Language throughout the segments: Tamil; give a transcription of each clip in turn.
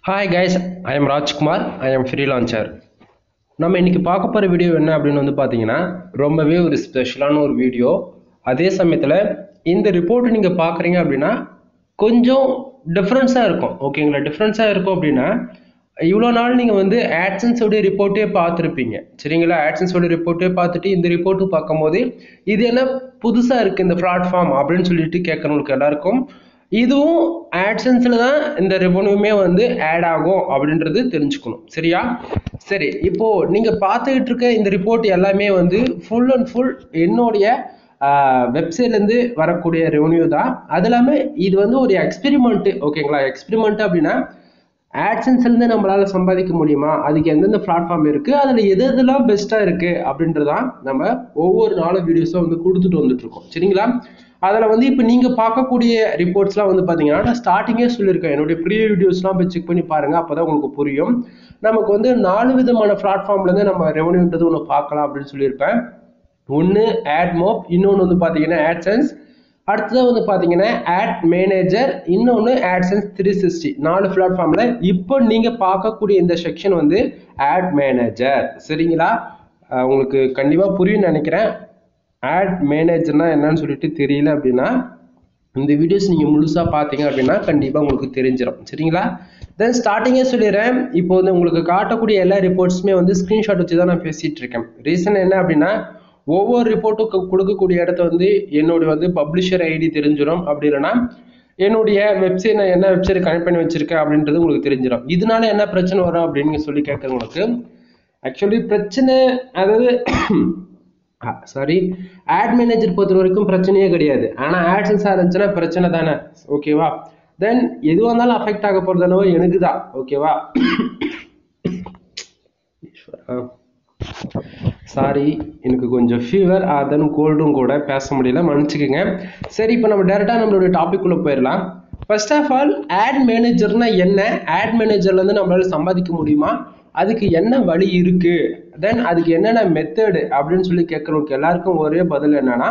hi guys I am Rajkumar I am freelancer நம்ம இன்னைக்கு பார்க்க போகிற வீடியோ என்ன அப்படின்னு வந்து பார்த்தீங்கன்னா ரொம்பவே ஒரு ஸ்பெஷலான ஒரு வீடியோ அதே சமயத்தில் இந்த ரிப்போர்ட் நீங்கள் பார்க்குறீங்க அப்படின்னா கொஞ்சம் டிஃப்ரென்ஸாக இருக்கும் ஓகேங்களா டிஃப்ரென்ஸாக இருக்கும் அப்படின்னா இவ்வளோ நாள் நீங்கள் வந்து ஆட்சன்ஸோடைய ரிப்போர்ட்டே பார்த்துருப்பீங்க சரிங்களா ஆட்சன்ஸோட ரிப்போர்ட்டே பார்த்துட்டு இந்த ரிப்போர்ட்டு பார்க்கும்போது இது என்ன புதுசாக இருக்குது இந்த பிளாட்ஃபார்ம் அப்படின்னு சொல்லிட்டு கேட்குறவங்களுக்கு எல்லாருக்கும் இதுவும் ஆட்சன்ஸில் தான் இந்த ரெவன்யூமே வந்து ஆட் ஆகும் அப்படின்றது தெரிஞ்சுக்கணும் சரியா சரி இப்போ நீங்கள் பார்த்துக்கிட்டு இருக்க இந்த ரிப்போர்ட் எல்லாமே வந்து ஃபுல் அண்ட் ஃபுல் என்னுடைய வெப்சைட்லேருந்து வரக்கூடிய ரெவன்யூ தான் அது இல்லாமல் இது வந்து ஒரு எக்ஸ்பெரிமெண்ட்டு ஓகேங்களா எக்ஸ்பெரிமெண்ட் அப்படின்னா ஆட்சன்ஸ்லேருந்து நம்மளால சம்பாதிக்க முடியுமா அதுக்கு எந்தெந்த பிளாட்ஃபார்ம் இருக்குது அதில் எது எதெல்லாம் பெஸ்ட்டாக இருக்குது அப்படின்றதான் நம்ம ஒவ்வொரு நாளும் வீடியோஸும் வந்து கொடுத்துட்டு வந்துட்டு இருக்கோம் சரிங்களா அதில் வந்து இப்போ நீங்கள் பார்க்கக்கூடிய ரிப்போர்ட்ஸ்லாம் வந்து பார்த்தீங்கன்னா நான் ஸ்டார்டிங்கே சொல்லியிருக்கேன் என்னுடைய ப்ரீ வீடியோஸ்லாம் போய் செக் பண்ணி பாருங்கள் அப்போ தான் உங்களுக்கு புரியும் நமக்கு வந்து நாலு விதமான பிளாட்ஃபார்ம்லேருந்து நம்ம ரெவன்யூன்றது ஒன்று பார்க்கலாம் அப்படின்னு சொல்லியிருப்பேன் ஒன்று ஆட் மோப் இன்னொன்று வந்து பார்த்தீங்கன்னா ஆட்சன்ஸ் அடுத்தது வந்து பார்த்தீங்கன்னா ஆட் மேனேஜர் இன்னொன்று ஆட்சன்ஸ் த்ரீ சிக்ஸ்டி நாலு பிளாட்ஃபார்மில் இப்போ நீங்கள் பார்க்கக்கூடிய இந்த செக்ஷன் வந்து ஆட் மேனேஜர் சரிங்களா அஹ் உங்களுக்கு கண்டிப்பாக புரியும்னு நினைக்கிறேன் ஆட் மேனேஜர்னா என்னன்னு சொல்லிட்டு தெரியல அப்படின்னா இந்த வீடியோஸ் நீங்கள் முழுசாக பார்த்தீங்க அப்படின்னா கண்டிப்பாக உங்களுக்கு தெரிஞ்சிடும் சரிங்களா தென் ஸ்டார்டிங்கே சொல்லிடுறேன் இப்போ வந்து உங்களுக்கு காட்டக்கூடிய எல்லா ரிப்போர்ட்ஸுமே வந்து ஸ்க்ரீன்ஷாட் வச்சு தான் நான் பேசிகிட்டு இருக்கேன் ரீசன் என்ன அப்படின்னா ஒவ்வொரு ரிப்போர்ட்டும் கொடுக்கக்கூடிய இடத்த வந்து என்னுடைய வந்து பப்ளிஷர் ஐடி தெரிஞ்சிடும் அப்படி இல்லைன்னா என்னுடைய வெப்சைட் நான் என்ன வெப்சைட் கனெக்ட் பண்ணி வச்சிருக்கேன் அப்படின்றது உங்களுக்கு தெரிஞ்சிடும் இதனால என்ன பிரச்சனை வரும் அப்படின்னு சொல்லி கேட்குறவங்களுக்கு ஆக்சுவலி பிரச்சனை அதாவது சாரி ஆட் மேனேஜர் பொறுத்த வரைக்கும் பிரச்சனையே கிடையாது ஆனால் ஆட்சன்ஸாக இருந்துச்சுன்னா பிரச்சனை தானே ஓகேவா தென் எதுவாக இருந்தாலும் அஃபெக்ட் ஆக போகிறதுனோ எனக்கு தான் ஓகேவா சாரி எனக்கு கொஞ்சம் ஃபீவர் அதன் கோல்டும் கூட பேச முடியல மன்னிச்சுக்கோங்க சரி இப்போ நம்ம டேரெக்டாக நம்மளுடைய டாபிக் உள்ள போயிடலாம் ஃபர்ஸ்ட் ஆஃப் ஆல் ஆட் மேனேஜர்னா என்ன ஆட் மேனேஜர்லேருந்து நம்மளால சம்பாதிக்க முடியுமா அதுக்கு என்ன வழி இருக்கு தென் அதுக்கு என்னென்ன மெத்தடு அப்படின்னு சொல்லி கேட்குறவங்களுக்கு எல்லாருக்கும் ஒரே பதில் என்னன்னா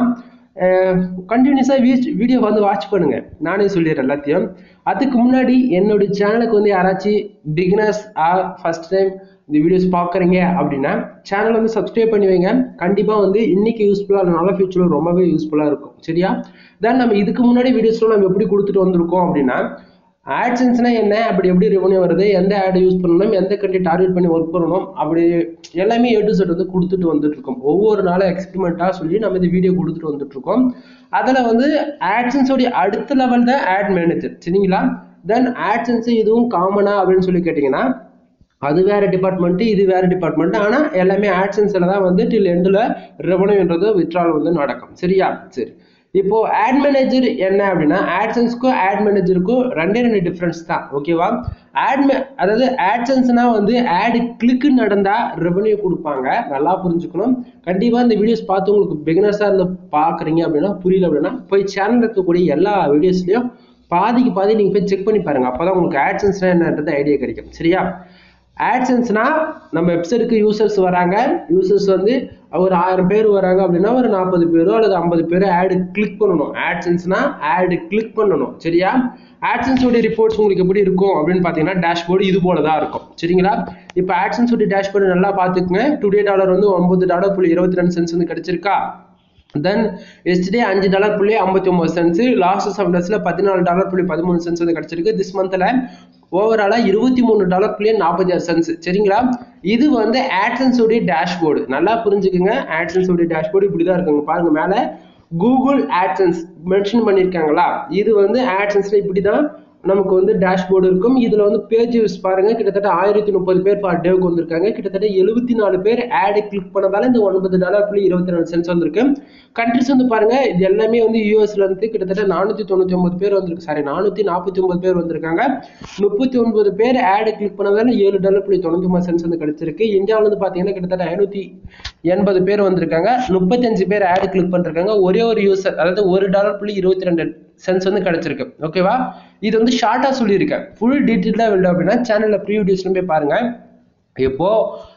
கண்டினியூஸாக வீ வீடியோ வந்து வாட்ச் பண்ணுங்க நானே சொல்லிடுறேன் எல்லாத்தையும் அதுக்கு முன்னாடி என்னுடைய சேனலுக்கு வந்து யாராச்சும் பிகினர்ஸ் ஆர் ஃபர்ஸ்ட் டைம் இந்த வீடியோஸ் பார்க்குறீங்க அப்படின்னா சேனல் வந்து சப்ஸ்கிரைப் பண்ணி வைங்க கண்டிப்பாக வந்து இன்னைக்கு யூஸ்ஃபுல்லாக இல்லைனாலும் ஃபியூச்சரில் ரொம்பவே யூஸ்ஃபுல்லாக இருக்கும் சரியா தென் நம்ம இதுக்கு முன்னாடி வீடியோஸ்லாம் நம்ம எப்படி கொடுத்துட்டு வந்திருக்கோம் அப்படின்னா ஆட்சன்ஸ்னா என்ன அப்படி எப்படி ரெவன்யூ வருது எந்த ஆட் யூஸ் பண்ணணும் எந்த கண்ட்ரி டார்கெட் பண்ணி ஒர்க் பண்ணணும் அப்படி எல்லாமே ஏ டு செட் வந்து கொடுத்துட்டு வந்துட்டு இருக்கோம் ஒவ்வொரு நாளும் எக்ஸ்பெரிமெண்ட்டாக சொல்லி நம்ம இந்த வீடியோ கொடுத்துட்டு வந்துட்டு இருக்கோம் அதில் வந்து ஆட்சன்ஸோடைய அடுத்த லெவல் தான் ஆட் மேனேஜர் சரிங்களா தென் ஆட்சன்ஸ் இதுவும் காமனா அப்படின்னு சொல்லி கேட்டிங்கன்னா அது வேற டிபார்ட்மெண்ட் இது வேற டிபார்ட்மெண்ட் ஆனால் எல்லாமே ஆட்சன்ஸில் தான் வந்து டில் எண்டில் ரெவன்யூன்றது வித்ட்ரால் வந்து நடக்கும் சரியா சரி இப்போ ஆட் மேனேஜர் என்ன அப்படின்னா ஆட்சன்ஸ்க்கும் ஆட் மேனேஜருக்கும் ரெண்டே ரெண்டு டிஃப்ரென்ஸ் தான் ஓகேவா ஆட் அதாவது ஆட்சன்ஸ்னா வந்து ஆட் கிளிக்கு நடந்தா ரெவன்யூ கொடுப்பாங்க நல்லா புரிஞ்சுக்கணும் கண்டிப்பாக இந்த வீடியோஸ் பார்த்து உங்களுக்கு பிகினர்ஸாக இருந்து பார்க்குறீங்க அப்படின்னா புரியல அப்படின்னா போய் சேனல் இருக்கக்கூடிய எல்லா வீடியோஸ்லையும் பாதிக்கு பாதி நீங்கள் போய் செக் பண்ணி பாருங்க அப்போ தான் உங்களுக்கு ஆட்சன்ஸ்னா என்னன்றது ஐடியா கிடைக்கும் சரியா ஆட்சன்ஸ்னா நம்ம வெப்சைட்டுக்கு யூசர்ஸ் வராங்க யூசர்ஸ் வந்து ஒரு ஆயிரம் பேர் வராங்க அப்படின்னா ஒரு நாற்பது பேரோ அல்லது ஐம்பது பேரோ ஆடு கிளிக் பண்ணணும் ஆட்சன்ஸ்னா ஆடு கிளிக் பண்ணணும் சரியா ஆட்சன்ஸோடைய ரிப்போர்ட்ஸ் உங்களுக்கு எப்படி இருக்கும் அப்படின்னு பார்த்தீங்கன்னா டேஷ்போர்டு இது போல தான் இருக்கும் சரிங்களா இப்போ ஆட்சன்ஸோடைய டேஷ்போர்டு நல்லா பார்த்துக்குங்க டுடே டாலர் வந்து ஒன்பது டாலர் புள்ளி இருபத்தி ரெண்டு சென்ஸ் வந்து கிடைச்சிருக்கா தென் எஸ்டே அஞ்சு டாலர் புள்ளி ஐம்பத்தி ஒன்பது சென்ஸ் லாஸ்ட் செவன் டேஸில் பதினாலு டாலர் புள்ளி பதிமூணு சென்ஸ் வந்து கிடைச்சிருக்கு திஸ் மந்த்தில் ஓவராலாக இருபத்தி மூணு டாலர் புள்ளி நாற்பத்தி ஆறு சென்ஸ் சரிங்களா இது வந்து ஆட்சன்ஸோடைய டேஷ்போர்டு நல்லா புரிஞ்சுக்குங்க ஆட்சன்ஸோடைய டேஷ்போர்டு இப்படி தான் இருக்குங்க பாருங்க மேலே கூகுள் ஆட்சன்ஸ் மென்ஷன் பண்ணியிருக்காங்களா இது வந்து ஆட்சன்ஸில் இப்படி தான் நமக்கு வந்து டேஷ்போர்டு இருக்கும் இதில் வந்து பேஜ் யூஸ் பாருங்க கிட்டத்தட்ட ஆயிரத்தி முப்பது பேர் பர் டேவுக்கு வந்திருக்காங்க கிட்டத்தட்ட எழுபத்தி நாலு பேர் ஆடு கிளிக் பண்ணதால இந்த ஒன்பது டாலர் புள்ளி இருபத்தி ரெண்டு சென்ஸ் வந்திருக்கு கண்ட்ரிஸ் வந்து பாருங்க இது எல்லாமே வந்து யூஎஸ்ல இருந்து கிட்டத்தட்ட நானூற்றி தொண்ணூற்றி ஒன்பது பேர் வந்திருக்கு சாரி நானூற்றி நாற்பத்தி ஒன்பது பேர் வந்திருக்காங்க முப்பத்தி ஒன்பது பேர் ஆடு கிளிக் பண்ணதால ஏழு டாலர் புள்ளி தொண்ணூற்றி ஒன்பது சென்ஸ் வந்து கிடைச்சிருக்கு இந்தியாவில் வந்து பார்த்தீங்கன்னா கிட்டத்தட்ட ஐநூற்றி எண்பது பேர் வந்திருக்காங்க முப்பத்தஞ்சு பேர் ஆடு கிளிக் பண்ணிருக்காங்க ஒரே ஒரு யூசர் அதாவது ஒரு டாலர் புள்ளி இருபத்தி ரெண்டு சென்ஸ் வந்து கிடைச்சிருக்கு ஓகேவா இது வந்து ஷார்ட்டாக சொல்லியிருக்கேன் ஃபுல் டீட்டெயிலாக இல்லை அப்படின்னா சேனலில் ப்ரீ வீடியோஸ்லும் போய் பாருங்க இப்போ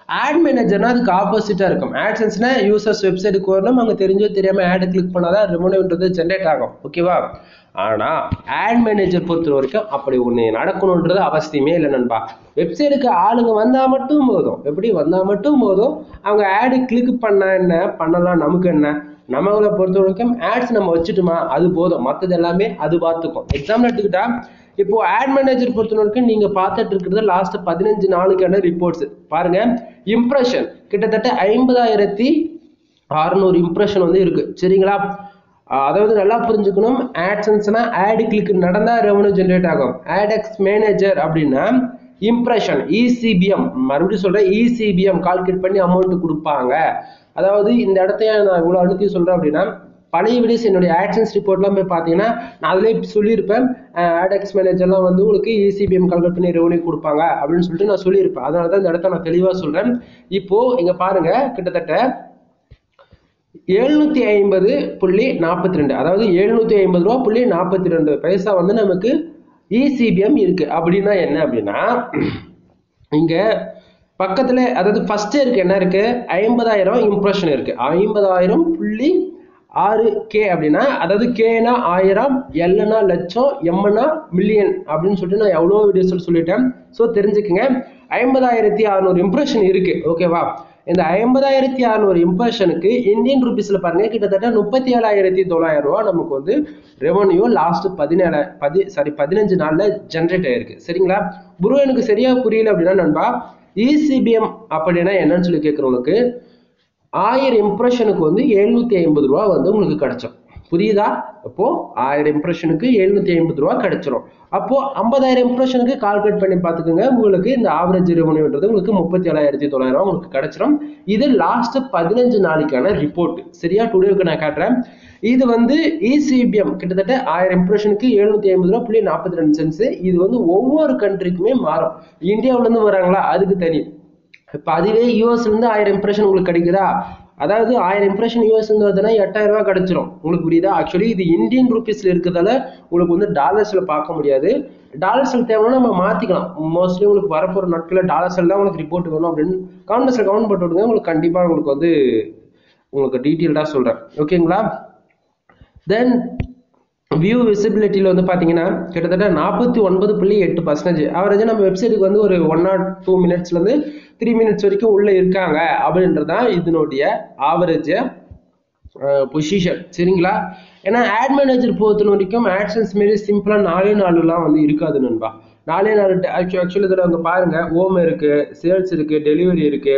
ஆட் மேனேஜர்னா அதுக்கு ஆப்போசிட்டா இருக்கும் ஆட்சன்ஸ்னா யூசர்ஸ் வெப்சைட்டுக்கு வரணும் அங்க தெரிஞ்சோ தெரியாம ஆட் கிளிக் பண்ணாதான் ரெவன்யூன்றது ஜென்ரேட் ஆகும் ஓகேவா ஆனா ஆட் மேனேஜர் பொறுத்த வரைக்கும் அப்படி ஒண்ணு நடக்கணுன்றது அவசியமே இல்லை நண்பா வெப்சைட்டுக்கு ஆளுங்க வந்தா மட்டும் போதும் எப்படி வந்தா மட்டும் போதும் அவங்க ஆடு கிளிக் பண்ணா என்ன பண்ணலாம் நமக்கு என்ன நம்மளை பொறுத்த வரைக்கும் ஆட்ஸ் நம்ம வச்சுட்டுமா அது போதும் மற்றது எல்லாமே அது பார்த்துக்கும் எக்ஸாம்பிள் எடுத்துக்கிட்டா இப்போ ஆட் மேனேஜர் பொறுத்த வரைக்கும் நீங்க பார்த்துட்டு இருக்கிறது லாஸ்ட் பதினஞ்சு நாளுக்கான ரிப்போர்ட்ஸ் பாருங்க இம்ப்ரெஷன் கிட்டத்தட்ட ஐம்பதாயிரத்தி அறுநூறு இம்ப்ரெஷன் வந்து இருக்கு சரிங்களா அஹ் அதாவது நல்லா புரிஞ்சுக்கணும் ஆட்சன்ஸ்னா ஆட் கிளிக் நடந்தா ரெவன்யூ ஜென்ரேட் ஆகும் ஆடெக்ஸ் மேனேஜர் அப்படின்னா இம்ப்ரெஷன் இசிபிஎம் மறுபடியும் சொல்றேன் இசிபிஎம் கால்குலேட் பண்ணி அமௌண்ட் கொடுப்பாங்க அதாவது இந்த இடத்தைய நான் இவ்வளோ அழுத்தி சொல்றேன் அப்படின்னா பழைய வீடியோஸ் என்னுடைய ஆக்ஷன்ஸ் ரிப்போர்ட்லாம் போய் பார்த்தீங்கன்னா நான் அதிலே சொல்லியிருப்பேன் ஆடெக்ஸ் மேனேஜர்லாம் வந்து உங்களுக்கு இசிபிஎம் கால்குலேட் பண்ணி ரெவன்யூ கொடுப்பாங்க அப்படின்னு சொல்லிட்டு நான் சொல்லியிருப்பேன் அதனால தான் இந்த இடத்த நான் தெளிவாக சொல்றேன் இப்போ இங்க பாருங்க கிட்டத்தட்ட எழுநூத்தி ஐம்பது புள்ளி நாற்பத்தி ரெண்டு அதாவது எழுநூத்தி ஐம்பது ரூபா புள்ளி நாற்பத்தி ரெண்டு பைசா வந்து நமக்கு இசிபிஎம் இருக்கு அப்படின்னா என்ன அப்படின்னா இங்க பக்கத்துல அதாவது ஃபர்ஸ்ட் இருக்கு என்ன இருக்கு ஐம்பதாயிரம் இம்ப்ரெஷன் இருக்கு ஐம்பதாயிரம் புள்ளி ஆறு கே அப்படின்னா அதாவது கேனா ஆயிரம் எல்னா லட்சம் எம்னா மில்லியன் அப்படின்னு சொல்லிட்டு நான் எவ்வளோ வீடியோஸ் சொல்லிட்டேன் ஸோ தெரிஞ்சுக்கங்க ஐம்பதாயிரத்தி அறநூறு இம்ப்ரெஷன் இருக்கு ஓகேவா இந்த ஐம்பதாயிரத்தி அறநூறு இம்ப்ரெஷனுக்கு இந்தியன் ருபீஸ்ல பாருங்க கிட்டத்தட்ட முப்பத்தி ஏழாயிரத்தி தொள்ளாயிரம் ரூபாய் நமக்கு வந்து ரெவன்யூ லாஸ்ட் பதினேழு பதி சாரி பதினஞ்சு நாள்ல ஜென்ரேட் ஆயிருக்கு சரிங்களா குரு எனக்கு சரியா புரியல அப்படின்னா நண்பா இசிபிஎம் அப்படின்னா என்னன்னு சொல்லி கேட்குறவங்களுக்கு ஆயிரம் இம்ப்ரெஷனுக்கு வந்து எழுநூத்தி ஐம்பது ரூபா வந்து உங்களுக்கு கிடைச்சோம் புரியுதா அப்போ ஆயிரம் இம்ப்ரெஷனுக்கு எழுநூத்தி ஐம்பது ரூபா கிடைச்சிரும் அப்போ ஐம்பதாயிரம் இம்ப்ரெஷனுக்கு கால்குலேட் பண்ணி பார்த்துக்கோங்க உங்களுக்கு இந்த ஆவரேஜ் ரெவன்யூன்றது உங்களுக்கு முப்பத்தி ஏழாயிரத்தி தொள்ளாயிரம் ரூபா உங்களுக்கு கிடைச்சிரும் இது லாஸ்ட் பதினஞ்சு நாளைக்கான ரிப்போர்ட் சரியா டுடேவுக்கு நான் காட்டுறேன் இது வந்து இசிபிஎம் கிட்டத்தட்ட ஆயிரம் இம்ப்ரெஷனுக்கு எழுநூத்தி ஐம்பது ரூபா புள்ளி நாற்பத்தி ரெண்டு சென்ஸ் இது வந்து ஒவ்வொரு கண்ட்ரிக்குமே மாறும் இந்தியாவுல இருந்து வராங்களா அதுக்கு தனி இப்போ அதுவே யூஎஸ்ல இருந்து ஆயிரம் இம்ப்ரெஷன் உங்களுக்கு கிடைக்குதா அதாவது ஆயிரம் இம்ப்ரெஷன் யூஎஸ் இருந்து வருதுன்னா எட்டாயிரம் ரூபாய் கிடைச்சிரும் உங்களுக்கு புரியுதா ஆக்சுவலி இது இந்தியன் ருபீஸ்ல இருக்கிறதால உங்களுக்கு வந்து டாலர்ஸ்ல பார்க்க முடியாது டாலர்ஸ்ல தேவைன்னா நம்ம மாத்திக்கலாம் மோஸ்ட்லி உங்களுக்கு வரப்போற நாட்களில் டாலர்ஸ்ல தான் உங்களுக்கு ரிப்போர்ட் வேணும் அப்படின்னு கவுண்டர்ஸ்ல கவுண்ட் போட்டு விடுங்க உங்களுக்கு கண்டிப்பா உங்களுக்கு வந்து உங்களுக்கு டீட்டெயில்டாக சொல்றேன் ஓகேங்களா தென் வியூ விசிபிலிட்டியில் வந்து பார்த்தீங்கன்னா கிட்டத்தட்ட நாற்பத்தி ஒன்பது புள்ளி எட்டு பர்சன்டேஜ் அவரேஜாக நம்ம வெப்சைட்டுக்கு வந்து ஒரு ஒன் நாட் டூ மினிட்ஸ்லேருந்து த்ரீ மினிட்ஸ் வரைக்கும் உள்ளே இருக்காங்க அப்படின்றது தான் இதனுடைய ஆவரேஜ் பொசிஷன் சரிங்களா ஏன்னா ஆட் மேனேஜர் பொறுத்த வரைக்கும் ஆக்ஷன்ஸ் மாரி சிம்பிளாக நாலே நாலுலாம் வந்து இருக்காது நண்பா நாலே நாலு ஆக்சுவலி இதில் அங்கே பாருங்க ஹோம் இருக்கு சேல்ஸ் இருக்கு டெலிவரி இருக்கு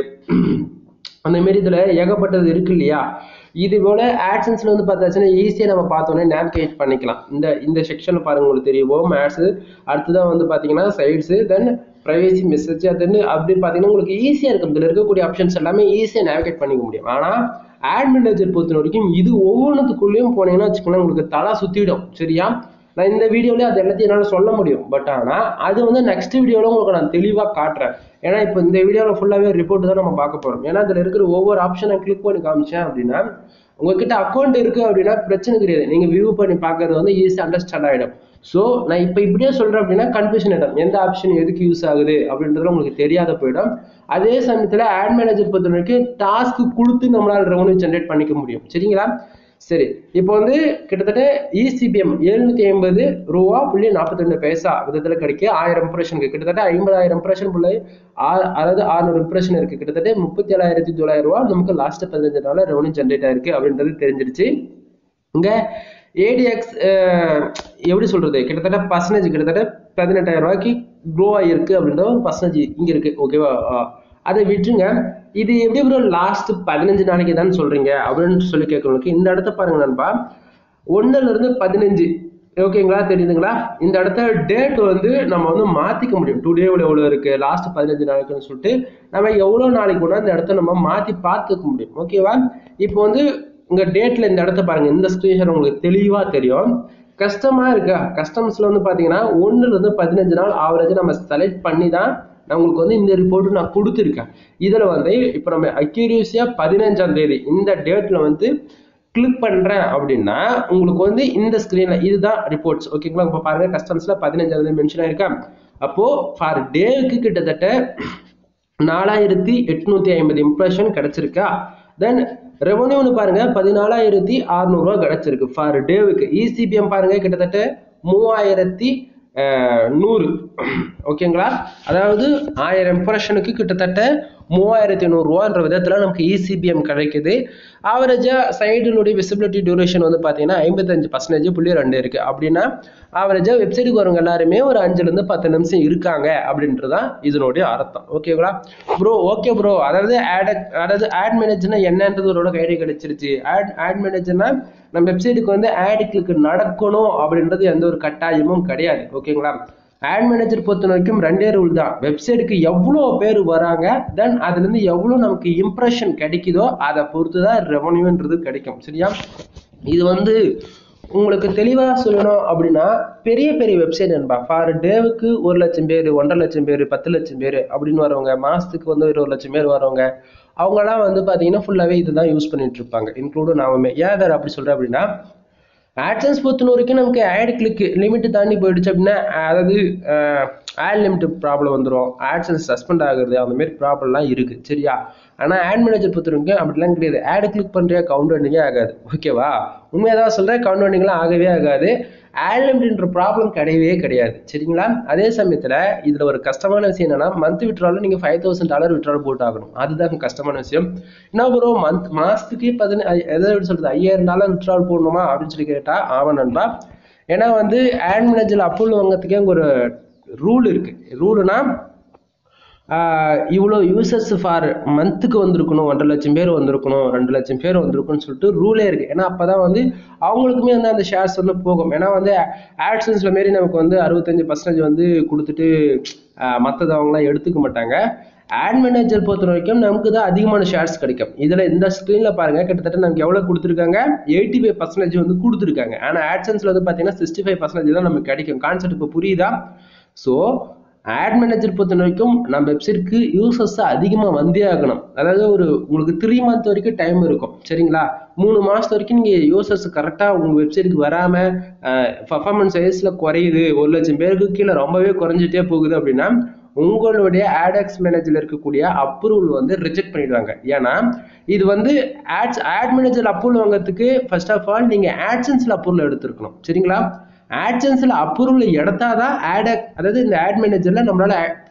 அந்த மாரி இதில் ஏகப்பட்டது இருக்கு இல்லையா இது போல ஆட்சன்ஸ்ல வந்து பார்த்தாச்சுன்னா ஈஸியாக நம்ம பார்த்தோன்னே நேவிகேட் பண்ணிக்கலாம் இந்த இந்த செக்ஷனில் பாருங்க உங்களுக்கு தெரியும் ஹோம் ஆட்ஸ் அடுத்ததான் வந்து பார்த்தீங்கன்னா சைட்ஸு தென் ப்ரைவேசி மெசேஜ் அதுன்னு அப்படி பார்த்தீங்கன்னா உங்களுக்கு ஈஸியாக இருக்கும் இதில் இருக்கக்கூடிய ஆப்ஷன்ஸ் எல்லாமே ஈஸியாக நேவிகேட் பண்ணிக்க முடியும் ஆனால் ஆட் மேனேஜர் பொறுத்த வரைக்கும் இது ஒவ்வொன்றுத்துக்குள்ளேயும் போனீங்கன்னா வச்சுக்கோங்களேன் உங்களுக்கு தலை சுற்றிடும் சரியா நான் இந்த வீடியோலேயே அது எல்லாத்தையும் என்னால் சொல்ல முடியும் பட் ஆனால் அது வந்து நெக்ஸ்ட் வீடியோவில் உங்களுக்கு நான் தெளிவாக காட்டுறேன் ஏன்னா இப்போ இந்த வீடியோவில் ஃபுல்லாகவே ரிப்போர்ட் தான் நம்ம பார்க்க போகிறோம் ஏன்னா அதில் இருக்கிற ஒவ்வொரு ஆப்ஷனை கிளிக் பண்ணி காமிச்சேன் அப்படின்னா உங்ககிட்ட அக்கௌண்ட் இருக்கு அப்படின்னா பிரச்சனை கிடையாது நீங்கள் வியூ பண்ணி பார்க்கறது வந்து ஈஸி அண்டர்ஸ்டாண்ட் ஆகிடும் ஸோ நான் இப்போ இப்படியே சொல்கிறேன் அப்படின்னா கன்ஃபியூஷன் ஆகிடும் எந்த ஆப்ஷன் எதுக்கு யூஸ் ஆகுது அப்படின்றது உங்களுக்கு தெரியாத போயிடும் அதே சமயத்தில் ஆட் மேனேஜர் பொறுத்த வரைக்கும் டாஸ்க் கொடுத்து நம்மளால் ரெவன்யூ ஜென்ரேட் பண்ணிக்க முடியும் சரிங்களா சரி இப்போ வந்து கிட்டத்தட்ட இசிபிஎம் எழுநூத்தி ஐம்பது ரூபா புள்ளி நாற்பத்தி ரெண்டு பைசா விதத்தில் கிடைக்க ஆயிரம் இம்ப்ரெஷனுக்கு கிட்டத்தட்ட ஐம்பதாயிரம் இம்ப்ரெஷன் புள்ளி அதாவது ஆறுநூறு இம்ப்ரெஷன் இருக்கு கிட்டத்தட்ட முப்பத்தி ஏழாயிரத்தி தொள்ளாயிரம் ரூபா நமக்கு லாஸ்ட் பதினஞ்சு நாள் ரெவன்யூ ஜென்ரேட் ஆயிருக்கு அப்படின்றது தெரிஞ்சிருச்சு இங்க ஏடிஎக்ஸ் எப்படி சொல்றது கிட்டத்தட்ட பர்சன்டேஜ் கிட்டத்தட்ட பதினெட்டாயிரம் ரூபாய்க்கு க்ரோ ஆகிருக்கு அப்படின்ற ஒரு பர்சன்டேஜ் இங்க இருக்கு ஓகேவா அதை விட்டுருங்க இது எப்படி ப்ரோ லாஸ்ட் பதினஞ்சு நாளைக்கு தான் சொல்றீங்க அப்படின்னு சொல்லி கேட்கறவங்களுக்கு இந்த இடத்த பாருங்க நண்பா ஒன்னுல இருந்து பதினஞ்சு ஓகேங்களா தெரியுதுங்களா இந்த இடத்த டேட் வந்து நம்ம வந்து மாத்திக்க முடியும் டூ டே எவ்வளோ இருக்கு லாஸ்ட் பதினஞ்சு நாளைக்குன்னு சொல்லிட்டு நம்ம எவ்வளோ நாளைக்கு கூட இந்த இடத்த நம்ம மாத்தி பார்த்துக்க முடியும் ஓகேவா இப்போ வந்து உங்க டேட்ல இந்த இடத்த பாருங்க இந்த ஸ்கிரீன்ஷாட் உங்களுக்கு தெளிவா தெரியும் கஷ்டமா இருக்கா கஸ்டமர்ஸ்ல வந்து பாத்தீங்கன்னா ஒன்னுல இருந்து பதினஞ்சு நாள் ஆவரேஜ் நம்ம செலக்ட் பண்ணி தான் நான் உங்களுக்கு வந்து இந்த ரிப்போர்ட் நான் கொடுத்துருக்கேன் இதுல வந்து இப்போ நம்ம அக்யூரியஸியா பதினஞ்சாம் தேதி இந்த டேட்ல வந்து கிளிக் பண்றேன் அப்படின்னா உங்களுக்கு வந்து இந்த ஸ்கிரீன்ல இதுதான் ரிப்போர்ட்ஸ் ஓகேங்களா இப்போ பாருங்க கஸ்டமர்ஸ்ல பதினஞ்சாம் தேதி மென்ஷன் ஆயிருக்கா அப்போ ஃபார் டேவுக்கு கிட்டத்தட்ட நாலாயிரத்தி எட்நூத்தி ஐம்பது இம்ப்ரெஷன் கிடைச்சிருக்கா தென் ரெவன்யூன்னு பாருங்க பதினாலாயிரத்தி அறுநூறுவா கிடைச்சிருக்கு ஃபார் டேவுக்கு இசிபிஎம் பாருங்க கிட்டத்தட்ட மூவாயிரத்தி அஹ், நூறு ஓகேங்களா அதாவது ஆயிரம் இம்ப்ரெஷனுக்கு கிட்டத்தட்ட மூவாயிரத்தி நூறுரூவான்ற விதத்தில் நமக்கு இசிபிஎம் கிடைக்குது ஆவரேஜாக சைடினுடைய விசிபிலிட்டி டியூரேஷன் வந்து பார்த்தீங்கன்னா ஐம்பத்தஞ்சு பர்சன்டேஜ் புள்ளி ரெண்டு இருக்குது அப்படின்னா ஆவரேஜாக வெப்சைட்டுக்கு வரவங்க எல்லாருமே ஒரு அஞ்சுலேருந்து பத்து நிமிஷம் இருக்காங்க அப்படின்றது தான் இதனுடைய அர்த்தம் ஓகேங்களா ப்ரோ ஓகே ப்ரோ அதாவது ஆட் அதாவது ஆட் மேனேஜர்னா என்னன்றது ஒரு ஐடியா கிடைச்சிருச்சு ஆட் ஆட் மேனேஜர்னா நம்ம வெப்சைட்டுக்கு வந்து ஆட் கிளிக் நடக்கணும் அப்படின்றது எந்த ஒரு கட்டாயமும் கிடையாது ஓகேங்களா ஆட் மேனேஜர் பொறுத்த வரைக்கும் ரெண்டே ரூல் தான் வெப்சைட்டுக்கு எவ்வளோ பேர் வராங்க தென் அதுலேருந்து எவ்வளோ நமக்கு இம்ப்ரெஷன் கிடைக்குதோ அதை பொறுத்து தான் ரெவன்யூன்றது கிடைக்கும் சரியா இது வந்து உங்களுக்கு தெளிவாக சொல்லணும் அப்படின்னா பெரிய பெரிய வெப்சைட் நண்பா ஃபார் டேவுக்கு ஒரு லட்சம் பேர் ஒன்றரை லட்சம் பேர் பத்து லட்சம் பேர் அப்படின்னு வரவங்க மாதத்துக்கு வந்து ஒரு ஒரு லட்சம் பேர் வரவங்க அவங்கெல்லாம் வந்து பார்த்தீங்கன்னா ஃபுல்லாகவே இதுதான் யூஸ் பண்ணிட்டு இருப்பாங்க இன்க்ளூடும் நாமமே ஏன் அதை அப்படி சொல்கிறேன் அப்படின்னா ஆட்சன்ஸ் பொறுத்த வரைக்கும் நமக்கு ஆட் கிளிக் லிமிட் தாண்டி போயிடுச்சு அப்படின்னா அதாவது ஆட் லிமிட் ப்ராப்ளம் வந்துடும் ஆட்சன்ஸ் சஸ்பெண்ட் ஆகுறது அந்த மாதிரி ப்ராப்ளம்லாம் இருக்குது சரியா ஆனால் ஆட் மேனேஜர் பொறுத்த வரைக்கும் அப்படிலாம் கிடையாது ஆட் கிளிக் பண்ணுறியா கவுண்ட் வண்டிங்கே ஆகாது ஓகேவா உண்மையாக தான் சொல்கிறேன் கவுண்ட் வண்டிங்கெலாம் ஆகவே ஆகாது ஆட் லிமிட்ன்ற ப்ராப்ளம் கிடையவே கிடையாது சரிங்களா அதே சமயத்தில் இதில் ஒரு கஷ்டமான விஷயம் என்னன்னா மந்த் விட்ராலும் நீங்கள் ஃபைவ் தௌசண்ட் டாலர் விட்ரால் போட்டு ஆகணும் அதுதான் கஷ்டமான விஷயம் என்ன ப்ரோ மந்த் மாதத்துக்கு பதின எதை எப்படி சொல்கிறது ஐயாயிரம் டாலர் விட்ரால் போடணுமா அப்படின்னு சொல்லி கேட்டால் ஆமாம் நண்பா ஏன்னா வந்து ஆட் மேனேஜர் அப்ரூவல் வாங்கிறதுக்கே அங்கே ஒரு ரூல் இருக்குது ரூலுனா இவ்வளோ யூசர்ஸ் ஃபார் மந்த்துக்கு வந்திருக்கணும் ஒன்றரை லட்சம் பேர் வந்திருக்கணும் ரெண்டு லட்சம் பேர் வந்திருக்குன்னு சொல்லிட்டு ரூலே இருக்குது ஏன்னா அப்போ தான் வந்து அவங்களுக்குமே வந்து அந்த ஷேர்ஸ் வந்து போகும் ஏன்னா வந்து ஆட்சன்ஸில் மாரி நமக்கு வந்து அறுபத்தஞ்சு பர்சன்டேஜ் வந்து கொடுத்துட்டு மற்றது அவங்களாம் எடுத்துக்க மாட்டாங்க ஆட் மேனேஜர் பொறுத்த வரைக்கும் நமக்கு தான் அதிகமான ஷேர்ஸ் கிடைக்கும் இதில் இந்த ஸ்க்ரீனில் பாருங்கள் கிட்டத்தட்ட நமக்கு எவ்வளோ கொடுத்துருக்காங்க எயிட்டி ஃபைவ் பர்சன்டேஜ் வந்து கொடுத்துருக்காங்க ஆனால் ஆட்சன்ஸில் வந்து பார்த்தீங்கன்னா சிக்ஸ்டி ஃபைவ் பர்சன்டேஜ் தான் நமக்கு கிடைக்கும் கான்செப்ட் இப்போ புரியுதா ஸோ ஆட் மேனேஜர் பொறுத்த வரைக்கும் நம்ம வெப்சைட்க்கு யூசர்ஸ் அதிகமாக வந்தே ஆகணும் அதாவது ஒரு உங்களுக்கு த்ரீ மந்த் வரைக்கும் டைம் இருக்கும் சரிங்களா மூணு மாதத்து வரைக்கும் நீங்கள் யூசர்ஸ் கரெக்டாக உங்கள் வெப்சைட்டுக்கு வராமல் பர்ஃபார்மன்ஸ் வைஸில் குறையுது ஒரு லட்சம் பேருக்கு கீழே ரொம்பவே குறைஞ்சிட்டே போகுது அப்படின்னா உங்களுடைய ஆடெக்ஸ் மேனேஜரில் இருக்கக்கூடிய அப்ரூவல் வந்து ரிஜெக்ட் பண்ணிடுவாங்க ஏன்னா இது வந்து ஆட்ஸ் ஆட் மேனேஜர் அப்ரூவல் வாங்குறதுக்கு ஃபர்ஸ்ட் ஆஃப் ஆல் நீங்கள் ஆட்சன்ஸில் அப்ரூவல் எடுத்துருக்கணும் சரிங்களா ஆட்சன்ஸில் அப்ரூவல் எடுத்தாதான் ஆட் அதாவது இந்த ஆட் மேனேஜரில் நம்மளால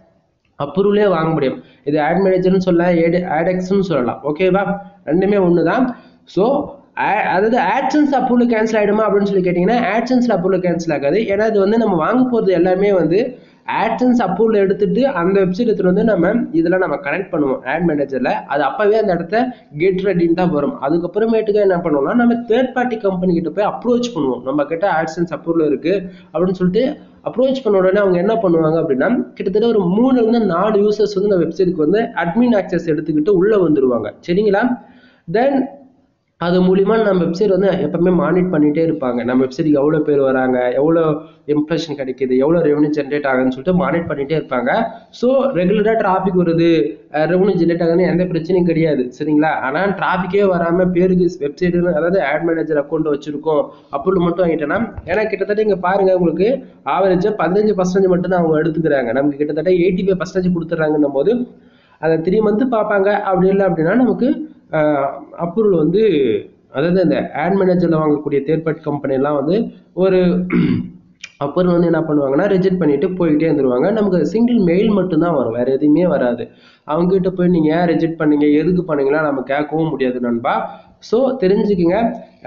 அப்ரூவலே வாங்க முடியும் இது ஆட் மேனேஜர்னு சொல்லலாம் ஏடு ஆடெக்ஸ்னு சொல்லலாம் ஓகேவா ரெண்டுமே ஒன்று தான் ஸோ அதாவது ஆட்சன்ஸ் அப்ரூவல் கேன்சல் ஆகிடுமா அப்படின்னு சொல்லி கேட்டிங்கன்னா ஆட்சன்ஸில் அப்ரூவல் கேன்சல் ஆகாது ஏன்னா இது வந்து நம்ம வாங்க போகிறது எல்லாமே வந்து ஆட்சன்ஸ் அப்ரூவல் எடுத்துட்டு அந்த வெப்சைட் எடுத்துட்டு வந்து நம்ம இதில் நம்ம கனெக்ட் பண்ணுவோம் ஆட் மேனேஜரில் அது அப்போவே அந்த இடத்த கெட் ரெடின்னு தான் வரும் அதுக்கப்புறமேட்டுக்கு என்ன பண்ணுவோம்னா நம்ம தேர்ட் பார்ட்டி கம்பெனி கிட்ட போய் அப்ரோச் பண்ணுவோம் நம்ம கிட்ட ஆட்சன்ஸ் அப்ரூவல் இருக்குது அப்படின்னு சொல்லிட்டு அப்ரோச் பண்ண உடனே அவங்க என்ன பண்ணுவாங்க அப்படின்னா கிட்டத்தட்ட ஒரு மூணுல இருந்து நாலு யூசர்ஸ் வந்து இந்த வெப்சைட்டுக்கு வந்து அட்மின் ஆக்சஸ் எடுத்துக்கிட்டு உள்ளே வந்துருவாங்க சரிங்களா தென் அது மூலிமா நம்ம வெப்சைட் வந்து எப்பவுமே மானிட் பண்ணிகிட்டே இருப்பாங்க நம்ம வெப்சைட்டுக்கு எவ்வளோ பேர் வராங்க எவ்வளோ இம்ப்ரெஷன் கிடைக்குது எவ்வளோ ரெவன்யூ ஜென்ரேட் ஆகுதுன்னு சொல்லிட்டு மானிட் பண்ணிகிட்டே இருப்பாங்க ஸோ ரெகுலராக டிராஃபிக் வருது ரெவன்யூ ஜென்ரேட் ஆகுதுன்னு எந்த பிரச்சனையும் கிடையாது சரிங்களா ஆனால் டிராஃபிக்கே வராமல் பேருக்கு வெப்சைட்டு அதாவது ஆட் மேனேஜர் அக்கௌண்ட் வச்சிருக்கோம் அப்ரூவல் மட்டும் வாங்கிட்டேன்னா ஏன்னா கிட்டத்தட்ட இங்கே பாருங்க உங்களுக்கு ஆவரேஜாக பதினஞ்சு பர்சன்டேஜ் மட்டும் தான் அவங்க எடுத்துக்கிறாங்க நமக்கு கிட்டத்தட்ட எயிட்டி ஃபைவ் பர்சன்டேஜ் கொடுத்துட்றாங்கன்னும் போது அதை த்ரீ மந்த்து பார்ப்பாங்க அப்படி இல்லை அப்படின்னா நமக்கு அப்ரூவல் வந்து அதாவது அந்த ஆட் மேனேஜரில் வாங்கக்கூடிய தேர்ட் பார்ட்டி கம்பெனிலாம் வந்து ஒரு அப்புறம் வந்து என்ன பண்ணுவாங்கன்னா ரிஜெக்ட் பண்ணிட்டு போயிட்டே இருந்துருவாங்க நமக்கு சிங்கிள் மெயில் மட்டும்தான் வரும் வேற எதுவுமே வராது அவங்ககிட்ட போய் நீங்க ஏன் ரிஜெக்ட் பண்ணீங்க எதுக்கு பண்ணீங்களா நம்ம கேட்கவும் முடியாது நண்பா ஸோ தெரிஞ்சுக்குங்க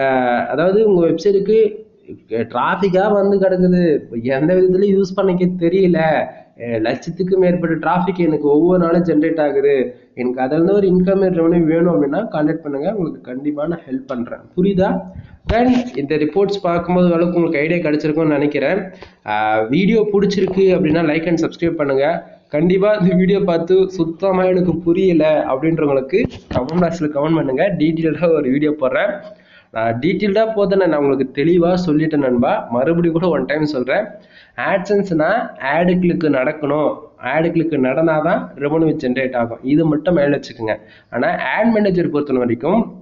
அதாவது உங்க வெப்சைட்டுக்கு டிராஃபிக்காக வந்து கிடக்குது எந்த விதத்துலையும் யூஸ் பண்ணிக்க தெரியல லட்சத்துக்கு மேற்பட்ட டிராஃபிக் எனக்கு ஒவ்வொரு நாளும் ஜென்ரேட் ஆகுது எனக்கு அதில் ஒரு இன்கம் ரெவன்யூ வேணும் அப்படின்னா கான்டாக்ட் பண்ணுங்க உங்களுக்கு கண்டிப்பாக நான் ஹெல்ப் பண்ணுறேன் புரியுதா தென் இந்த ரிப்போர்ட்ஸ் பார்க்கும்போது அளவுக்கு உங்களுக்கு ஐடியா கிடைச்சிருக்கும்னு நினைக்கிறேன் வீடியோ பிடிச்சிருக்கு அப்படின்னா லைக் அண்ட் சப்ஸ்கிரைப் பண்ணுங்க கண்டிப்பாக இந்த வீடியோ பார்த்து சுத்தமாக எனக்கு புரியல அப்படின்றவங்களுக்கு கமெண்ட் பாக்ஸில் கமெண்ட் பண்ணுங்க டீட்டெயில்டாக ஒரு வீடியோ போடுறேன் நான் டீட்டெயில்டாக போதை நான் உங்களுக்கு தெளிவாக சொல்லிட்டேன் நண்பா மறுபடியும் கூட ஒன் டைம் சொல்கிறேன் ஆட்சன்ஸ்னா ஆடு கிளிக்கு நடக்கணும் ஆடு கிளிக்கு நடந்தால் தான் ரெவன்யூ ஜென்ரேட் ஆகும் இது மட்டும் மேலே வச்சுக்கோங்க ஆனால் ஆட் மேனேஜர் பொறுத்த வரைக்கும்